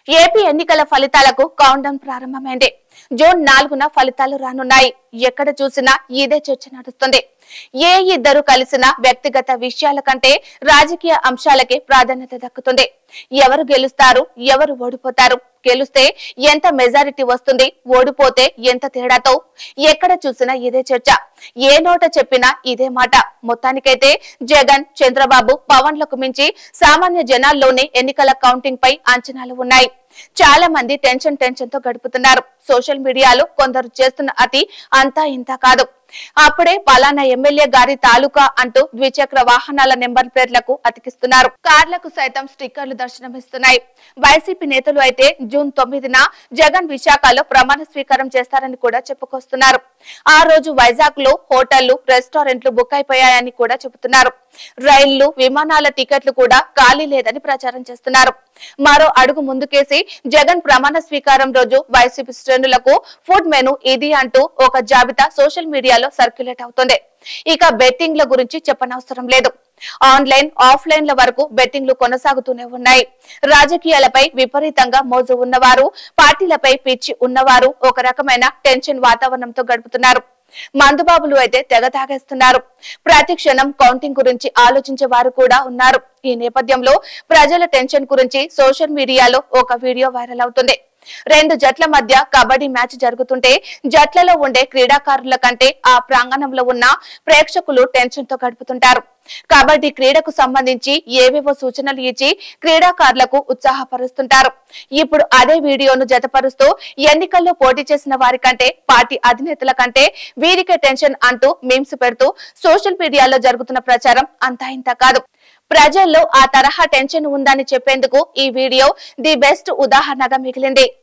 AP ఎన్నికల ఫలితాలకు countdown ప్రారంభమైంది జూన్ నాలుగున ఫలితాలు రానున్నాయి ఎక్కడ చూసినా ఇదే చర్చ నడుస్తుంది ఏ ఇద్దరు కలిసిన వ్యక్తిగత విషయాల కంటే రాజకీయ అంశాలకే ప్రాధాన్యత దక్కుతుంది ఎవరు గెలుస్తారు ఎవరు ఓడిపోతారు గెలుస్తే ఎంత మెజారిటీ వస్తుంది ఓడిపోతే ఎంత తేడాతో ఎక్కడ చూసినా ఇదే చర్చ ఏ నోట చెప్పినా ఇదే మాట మొత్తానికైతే జగన్ చంద్రబాబు పవన్లకు మించి సామాన్య జనాల్లోనే ఎన్నికల కౌంటింగ్ పై అంచనాలు ఉన్నాయి చాలా మంది టెన్షన్ టెన్షన్ తో గడుపుతున్నారు సోషల్ మీడియాలో కొందరు చేస్తున్న అతి అంతా ఇంత కాదు అప్పుడే పలానా ఎమ్మెల్యే గారి తాలూకా అంటూ ద్విచక్ర వాహనాల నెంబర్ ప్లేట్లకు అతికిస్తున్నారు కార్లకు సైతం స్టిక్కర్లు దర్శనమిస్తున్నాయి వైసీపీ నేతలు అయితే జూన్ తొమ్మిదిన జగన్ విశాఖలో ప్రమాణ స్వీకారం చేస్తారని కూడా చెప్పుకొస్తున్నారు ఆ రోజు వైజాగ్ లో హోటళ్లు రెస్టారెంట్లు బుక్ అయిపోయాయని కూడా చెబుతున్నారు రైళ్లు విమానాల టికెట్లు కూడా ఖాళీ లేదని ప్రచారం చేస్తున్నారు మరో అడుగు ముందుకేసి జగన్ ప్రమాణ స్వీకారం రోజు వైసీపీ శ్రేణులకు ఫుడ్ మెను ఇది అంటూ ఒక జాబితా సోషల్ మీడియాలో సర్క్యులేట్ అవుతుంది ఇక బెట్టింగ్ల గురించి చెప్పనవసరం లేదు ఆన్లైన్ ఆఫ్లైన్ల వరకు బెట్టింగ్లు కొనసాగుతూనే ఉన్నాయి రాజకీయాలపై విపరీతంగా మోజు ఉన్నవారు పార్టీలపై పిచ్చి ఉన్నవారు ఒక రకమైన టెన్షన్ వాతావరణంతో గడుపుతున్నారు మందుబాబులు అయితే తెగ తాగేస్తున్నారు ప్రతి క్షణం కౌంటింగ్ గురించి ఆలోచించే వారు కూడా ఉన్నారు ఈ నేపథ్యంలో ప్రజల టెన్షన్ గురించి సోషల్ మీడియాలో ఒక వీడియో వైరల్ అవుతుంది రెండు జట్ల మధ్య కబడ్డీ మ్యాచ్ జరుగుతుంటే జట్లలో ఉండే క్రీడాకారుల కంటే ఆ ప్రాంగణంలో ఉన్న ప్రేక్షకులు టెన్షన్ తో గడుపుతుంటారు కబడ్డీ క్రీడకు సంబంధించి ఏవేవో సూచనలు ఇచ్చి క్రీడాకారులకు ఉత్సాహపరుస్తుంటారు ఇప్పుడు అదే వీడియోను జతపరుస్తూ ఎన్నికల్లో పోటీ చేసిన వారి కంటే పార్టీ అధినేతల కంటే వీరికే టెన్షన్ అంటూ మీమ్స్ పెడుతూ సోషల్ మీడియాలో జరుగుతున్న ప్రచారం అంతా ఇంత కాదు ప్రజల్లో ఆ తరహా టెన్షన్ ఉందని చెప్పేందుకు ఈ వీడియో ది బెస్ట్ ఉదాహరణగా మిగిలింది